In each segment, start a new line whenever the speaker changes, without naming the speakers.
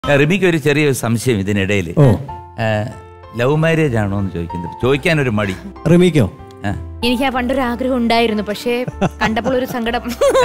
റിമിക്ക് ഒരു ചെറിയ സംശയം ഇതിനിടയിൽ
ഓ
ലവ് മാരേജ് ആണോ എന്ന് ചോദിക്കുന്നത് ചോദിക്കാൻ ഒരു മടി
റിമിക്കോ
ആ.
എനിക്ക് ആ പണ്ടൊരു ആഗ്രഹം ഉണ്ടായിരുന്നു പക്ഷേ കണ്ടപ്പോൾ ഒരു സങ്കടം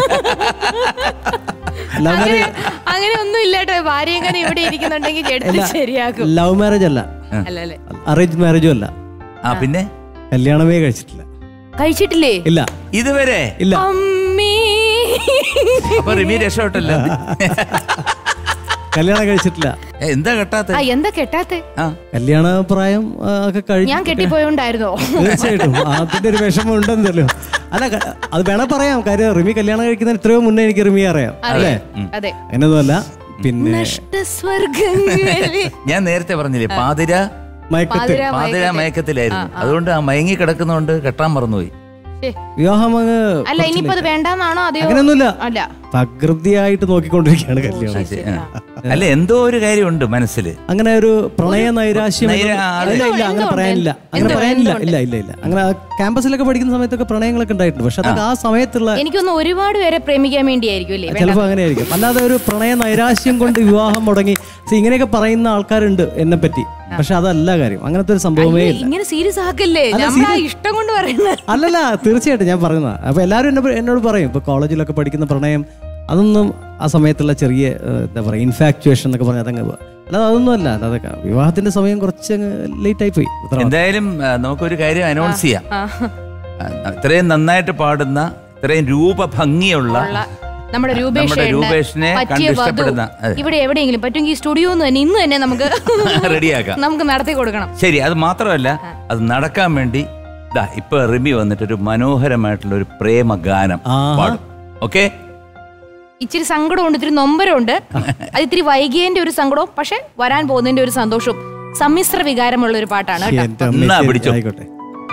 ലവ്
അങ്ങനെ
മാരേജ്
അങ്ങനെ ഒന്നും ഇല്ലാട്ടോ ഭാര്യ എങ്ങനെ ഇവിടെ ഇരിക്കുന്നുണ്ടെങ്കിൽ എടുത്ത് ശരിയാക്കും
ലവ് മാരേജ് അല്ല
അല്ല അല്ലേ
അറേഞ്ച് മാരേജും അല്ല
ആ പിന്നെ
കല്യാണമേ കഴിച്ചിട്ടില്ല
കഴിച്ചിട്ടില്ലേ
ഇല്ല
ഇതുവരെ
ഇല്ല
അമ്മേ
അപ്പൊ റിമി രക്ഷപ്പെട്ടല്ലോ
കല്യാണം കഴിച്ചിട്ടില്ല
ഏ, എന്താ കെട്ടാത്ത
ആ എന്താ കെട്ടാത്തെ
ആ
കല്യാണ പ്രായം ആ, ഒക്കെ കഴിഞ്ഞു
ഞാൻ കെട്ടിപ്പോയോണ്ടായിരുന്നോ
തീർച്ചയായിട്ടും അതിന്റെ ഒരു വിഷമം ഉണ്ടെന്നല്ലോ അല്ല ക- അത് വേണേ പറയാം കാര്യം റിമി കല്യാണം കഴിക്കുന്നതിന് എത്രയോ മുന്നേ എനിക്ക് റിമി അറിയാം അല്ലേ
അതെ
അങ്ങനെയൊന്നുമല്ല പിന്നെ
നഷ്ടസ്വർഗങ്ങളിൽ
ഞാൻ നേരത്തെ പറഞ്ഞില്ലേ പാതിര
മയക്കത്തിൽ
പാതിരാ
പാതിര മയക്കത്തിലായിരുന്നു അതുകൊണ്ട് ആ മയങ്ങി കിടക്കുന്നോണ്ട് കെട്ടാൻ മറന്നുപോയി
ശ്ശേ.
വിവാഹം അങ്ങ്
അല്ല ഇനിയിപ്പോ അത് വേണ്ടാന്നാണോ അതെയോ
അങ്ങനെയൊന്നുമില്ല
അല്ല
തകൃതിയായിട്ട് നോക്കിക്കൊണ്ടിരിക്കുകയാണ് കല്യാണം
ശരി, ആ. അല്ല എന്തോ ഒരു കാര്യമുണ്ട് മനസ്സിൽ
അങ്ങനെ ഒരു പ്രണയ നൈരാശ്യം
നൈര-
ഒന്നും-
ആ,
ഇല്ല ഇല്ല അങ്ങനെ
എന്തുകൊണ്ട്?
പറയാനില്ല അങ്ങനെ
എന്തുകൊണ്ട്?
പറയാനില്ല
എന്തുകൊണ്ട്?
ഇല്ല ഇല്ല ഇല്ല അങ്ങനെ ക്യാമ്പസിലൊക്കെ പഠിക്കുന്ന സമയത്തൊക്കെ പ്രണയങ്ങളൊക്കെ ഉണ്ടായിട്ടുണ്ട് പക്ഷെ അതൊക്കെ ആ സമയത്തുള്ള
എനിക്കൊന്ന് ഒരുപാട് പേരെ പ്രേമിക്കാൻ വേണ്ടിയായിരിക്കും അല്ലേ
ചിലപ്പോൾ അങ്ങനെ ആയിരിക്കും അല്ലാതെ ഒരു പ്രണയ നൈരാശ്യം കൊണ്ട് വിവാഹം മുടങ്ങി See, ഇങ്ങനെയൊക്കെ പറയുന്ന ആൾക്കാരുണ്ട് എന്നെ പറ്റി പക്ഷെ അതല്ല കാര്യം അങ്ങനത്തെ ഒരു സംഭവമേ ഇല്ല
ഇങ്ങനെ സീരിയസ് ആക്കല്ലേ നമ്മളാ ഇഷ്ടം കൊണ്ട് പറയുന്നത്
അല്ലല്ല തീർച്ചയായിട്ടും ഞാൻ പറയുന്നത് അപ്പൊ എല്ലാവരും എന്നെ എന്നോട് പറയും ഇപ്പൊ കോളേജിലൊക്കെ പഠിക്കുന്ന പ്രണയം അതൊന്നും ആ സമയത്തുള്ള ചെറിയ ഏഹ്, എന്താ പറയുക ഇൻഫാക്ച്വേഷൻ എന്നൊക്കെ പറഞ്ഞാൽ അതങ്ങ് പോവാ. അല്ലാതെ അതൊന്നും അല്ല അതൊക്കെ വിവാഹത്തിന്റെ സമയം കുറച്ച് ലേറ്റ് ആയി പോയി അത്ര മാത്രം.
എന്തായാലും ആ, നമുക്കൊരു കാര്യം അനൗൺസ് ചെയ്യാം
ആ,
ആ, ഇത്രയും നന്നായിട്ട് പാടുന്ന ഇത്രയും രൂപഭംഗിയുള്ള
ഉള്ള നമ്മുടെ രൂപേഷ്
നമ്മുടെ
ഏട്ടന്
രൂപേഷിനെ
പറ്റിയ
കണ്ട്
വധു
ഇഷ്ടപ്പെടുന്ന അതെ.
ഇവിടെ എവിടെയെങ്കിലും പറ്റുമെങ്കിൽ സ്റ്റുഡിയോ തന്നെ ഇന്ന് തന്നെ നമുക്ക്
റെഡിയാക്കാം
നമുക്ക് നടത്തി കൊടുക്കണം
ശരി അത് മാത്രമല്ല അത് നടക്കാൻ വേണ്ടി ദാ ഇപ്പൊ റിമി വന്നിട്ട് ഒരു മനോഹരമായിട്ടുള്ള ഒരു പ്രേമ ഗാനം
ആഹാ.
പാടും ഓക്കെ
ഇച്ചിരി സങ്കടമുണ്ട് ഇത്തിരി നൊമ്പരമുണ്ട് അത് ഇത്തിരി വൈകിയതിന്റെ ഒരു സങ്കടവും പക്ഷെ വരാൻ പോകുന്നതിന്റെ ഒരു സന്തോഷവും സമ്മിശ്ര വികാരമുള്ള ഒരു പാട്ടാണ് കേട്ടോ
എന്റെ അമ്മേ,
എന്നാ
ശരി,
പിടിച്ചോ.
ആയിക്കോട്ടെ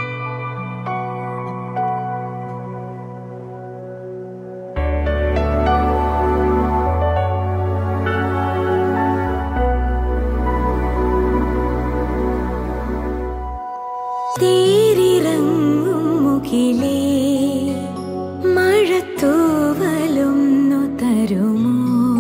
തേരിറങ്ങും മുകിലേ മഴത്തൂവലൊന്നു തരുമോ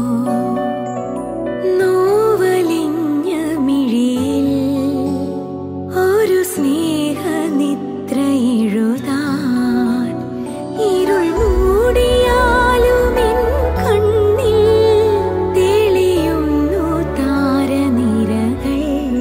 നോവലിഞ്ഞ മിഴിയിൽ ഒരു സ്നേഹനിദ്ര എഴുതാൻ ഇരുൾ മൂടിയാലും എൻ കണ്ണിൽ തെളിയുന്നു താരനിരകൾ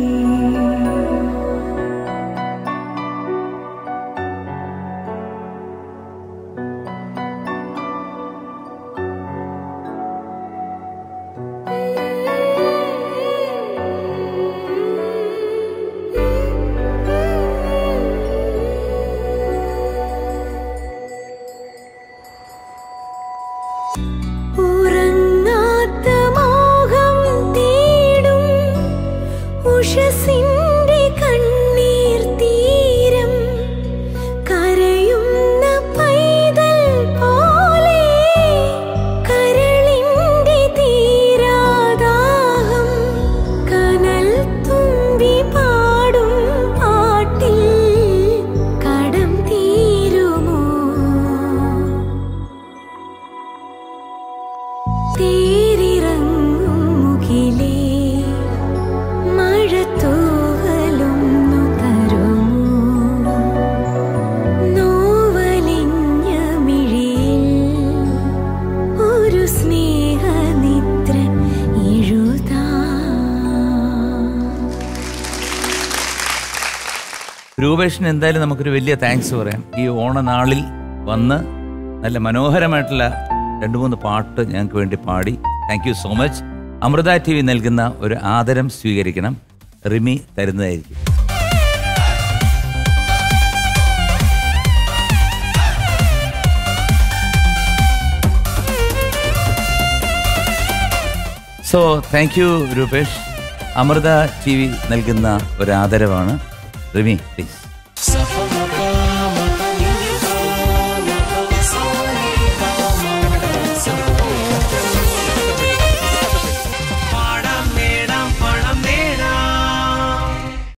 ഉറങ്ങാത്ത മോഹം തേടും ഉഷസിന്റെ കണ്ണീർ തീരം കരയുന്ന പൈതൽ പോലെ കരളിന്റെ തീരാദാഹം കനൽ തുമ്പി പാടും പാട്ടിൽ കടം തീരുമോ തേരിറങ്ങും മുകിലേ മഴത്തൂവലൊന്നു തരുമോ നോവലിഞ്ഞ മിഴിയിൽ ഒരു സ്നേഹനിദ്ര എഴുതാം
രൂപേഷിന് എന്തായാലും നമുക്കൊരു വലിയ താങ്ക്സ് പറയാം ഈ ഓണനാളിൽ വന്ന് നല്ല മനോഹരമായിട്ടുള്ള രണ്ട് മൂന്ന് പാട്ട് ഞങ്ങൾക്ക് വേണ്ടി പാടി thank you so much Amrita TV വി നൽകുന്ന ഒരു ആദരം സ്വീകരിക്കണം റിമി തരുന്നതായിരിക്കും so thank you Rupesh Amrita TV വി നൽകുന്ന ഒരു ആദരവാണ് റിമി പ്ലീസ്